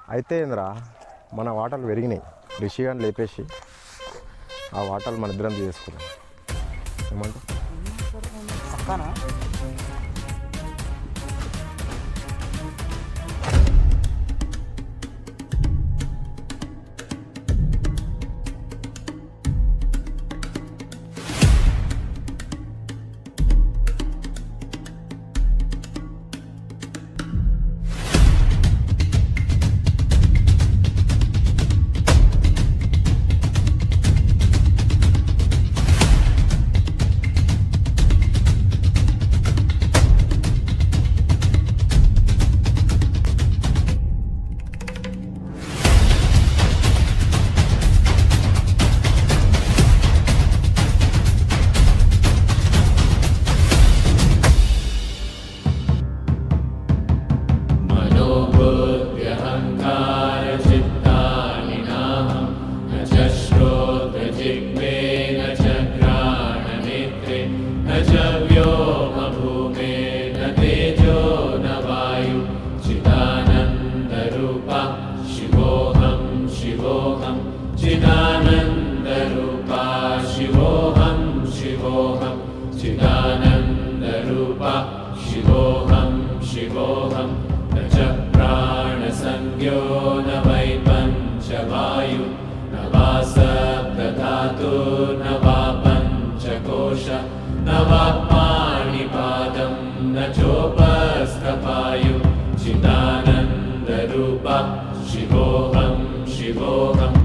అయితే ఏందిరా మన వాటలు పెరిగినాయి రిషి అని లేపేసి ఆ వాటలు మన ఇద్దరం చేసుకున్నాం ఏమంటావు పక్కనా मनोबुद्ध्यहङ्कारचित्तानि नाहं न च श्रोत्रजिह्वे न च घ्राणनेत्रे न च व्योमभूमे न तेजो न वायु चिदानन्दरूपा शिवोऽहं शिवोऽहं चिदानन्दरूपा शिवोऽहं शिवोऽहं चिदानन्दरूपा शिवोऽहं शिवोऽहं न च प्राणसंज्ञो न वै पञ्चवायु न वा सप्तधातु न वा पञ्चकोश न वा पाणिपादं न चोपस्थपायु चिदानन्दरूपा शिवोऽहं शिवोऽहम्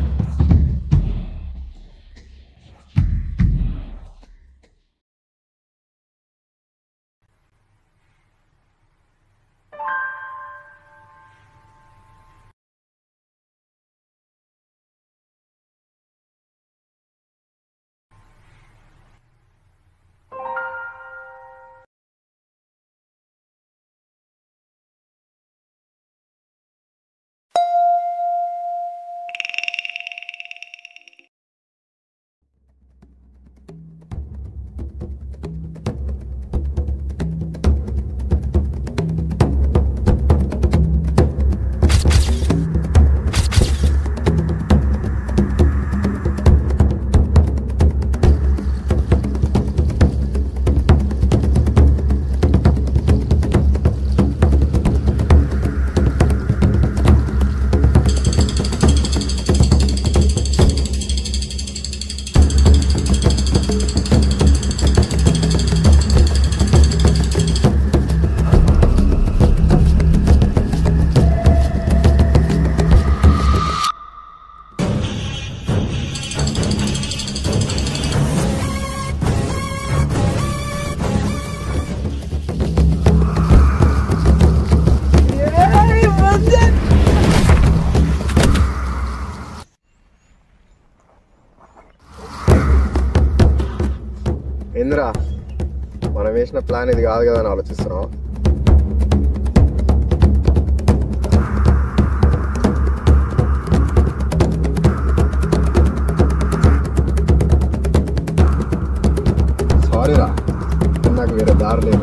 ఏందిరా మనం వేసిన ప్లాన్ ఇది కాదు కదా అని ఆలోచిస్తున్నాం సారీ రా నాకు వేరే దారి లేదు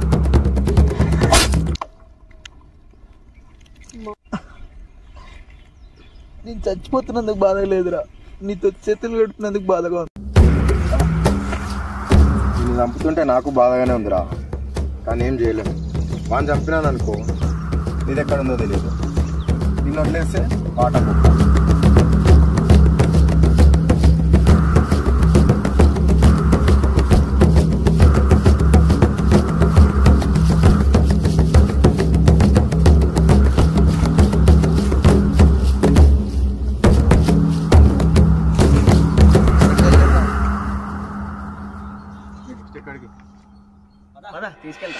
నేను చచ్చిపోతున్నందుకు బాధ లేదురా నీతో చేతులు కడుతున్నందుకు బాధగా ఉంది నిన్ను చంపుతుంటే నాకు బాధగానే ఉందిరా కానీ ఏం చేయలేము వాడిని చంపినాను అనుకో నీది ఎక్కడ ఉందో తెలియదు నిన్ను వదిలేస్తే పాట కుక్క ఎక్కడికి తీసుకెళ్తా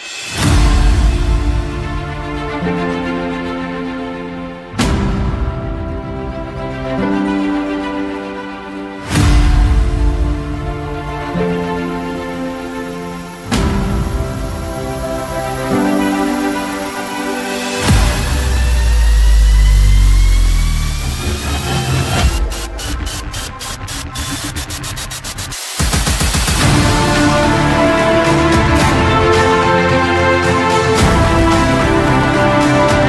నీ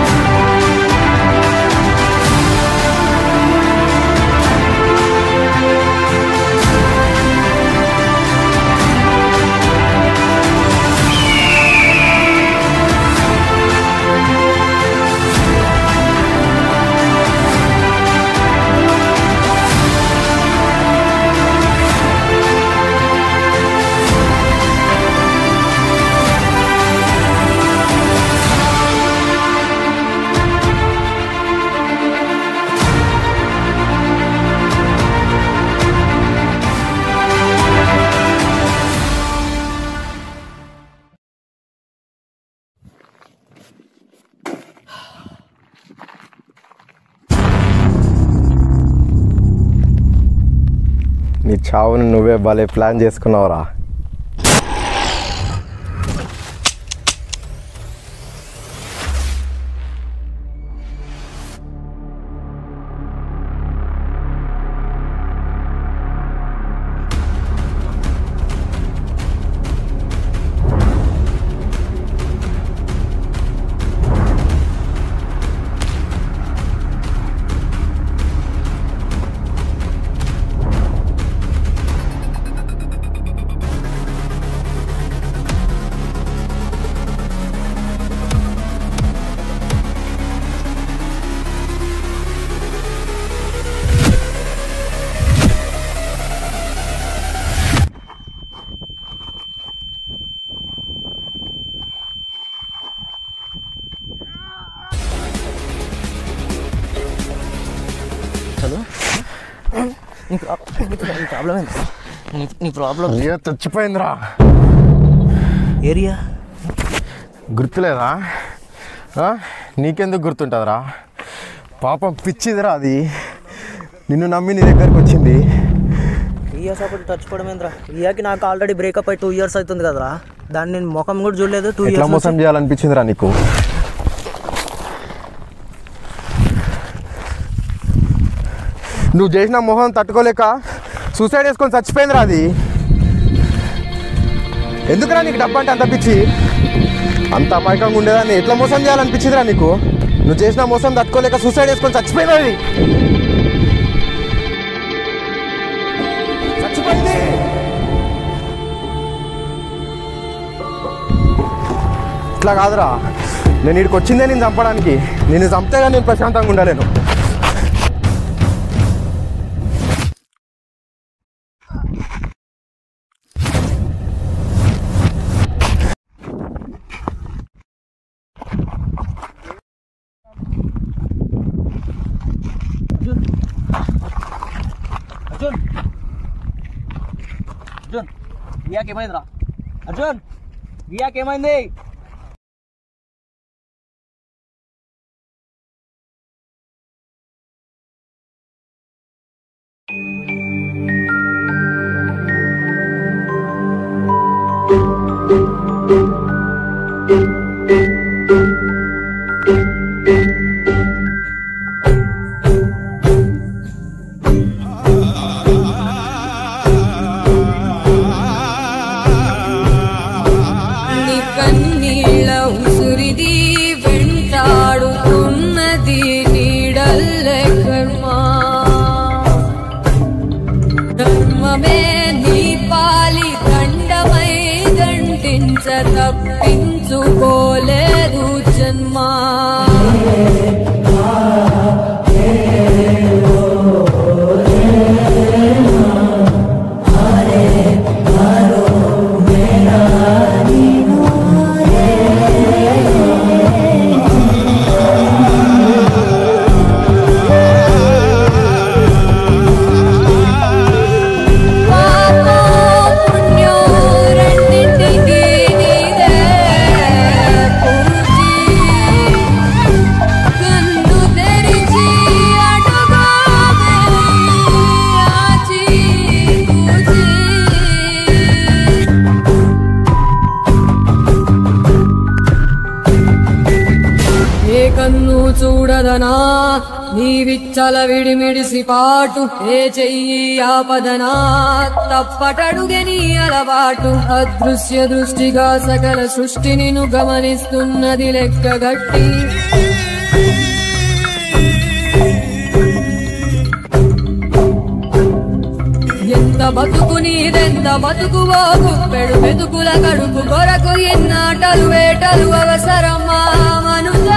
నీ చావుని నువ్వే భలే ప్లాన్ చేసుకున్నావురా నీ ప్రాబ్లం ఏంటి నీ నీ ప్రాబ్లం అయ్యో చచ్చిపోయిందిరా ఏరియా గుర్తులేదా ఆ? నీకెందుకు గుర్తుంటుందిరా పాపం పిచ్చిదిరా అది నిన్ను నమ్మి నీ దగ్గరకు వచ్చింది ఇయర్స్ అప్పుడు చచ్చిపోవడం ఏంద్రా ఇయాకి నాకు ఆల్రెడీ బ్రేకప్ అయి టూ ఇయర్స్ అవుతుంది కదరా దాన్ని నేను ముఖం కూడా చూడలేదు టూ ఎట్లా ఇయర్స్ మోసం చేయాలనిపించిందిరా నీకు నువ్వు చేసిన మొహం తట్టుకోలేక సూసైడ్ చేసుకొని చచ్చిపోయిందిరా అది ఎందుకురా నీకు డబ్బు అంటే అంత పిచ్చి అంత అమాయకంగా ఉండేదాన్ని ఎట్లా మోసం చేయాలనిపించిందిరా నీకు నువ్వు చేసిన మోసం తట్టుకోలేక సూసైడ్ చేసుకొని చచ్చిపోయింది అది చచ్చిపోయింది ఇట్లా కాదురా నేను ఇక్కడికి వచ్చిందే నేను చంపడానికి నేను చంపితేగా నేను ప్రశాంతంగా ఉండలేను అర్జున్ అర్జున్ ఇయాకి ఏమైందిరా అర్జున్ ఇయాకి ఏమైంది నీ కన్నీళ్ళ ఉసురిది వెంటాడుతున్నది నీడల్లే కర్మ ధర్మమే నీ పాలి దండమై దండించ తప్పించుకోలేదు జన్మ పాపో పుణ్యో రెండింటికి నీదే పూజి కన్ను తెరిచి అడుగా ఆచి పూజి ఏ కన్ను చూడదనా నీ విచ్చల విడిమిడిసి పాటు ఏ చెయ్యి ఆపదనా తప్పటడుగే నీ అలవాటు అదృశ్య దృష్టిగా సకల సృష్టిని ను గమనిస్తున్నది లెక్కగట్టి ఎంత బతుకు నీదెంత బతుకు బాగు పెడు మెతుకుల కడుపు కొరకు ఎన్నాటలు వేటలు అవసరమా మనుజా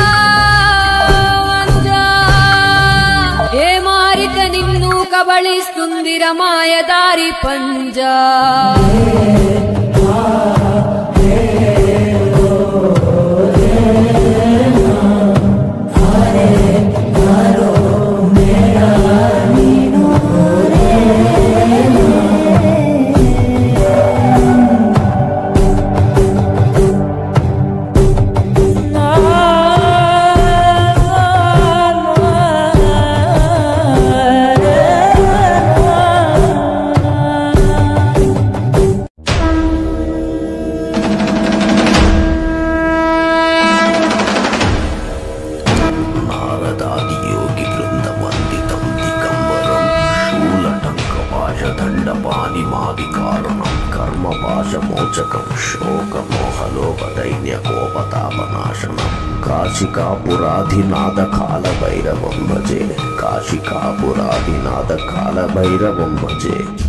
మనుజా. ఏ మారిక నిన్ను కబళిస్తుంది రమాయదారి పంజా కర్మపాశమోచకం శోకమోహలోపదైన్య కోపతాపనాశనం కాశికాపురాధినాథ కాలభైరవం భజే కాశికాపురాధినాథ కాలభైరవం భజే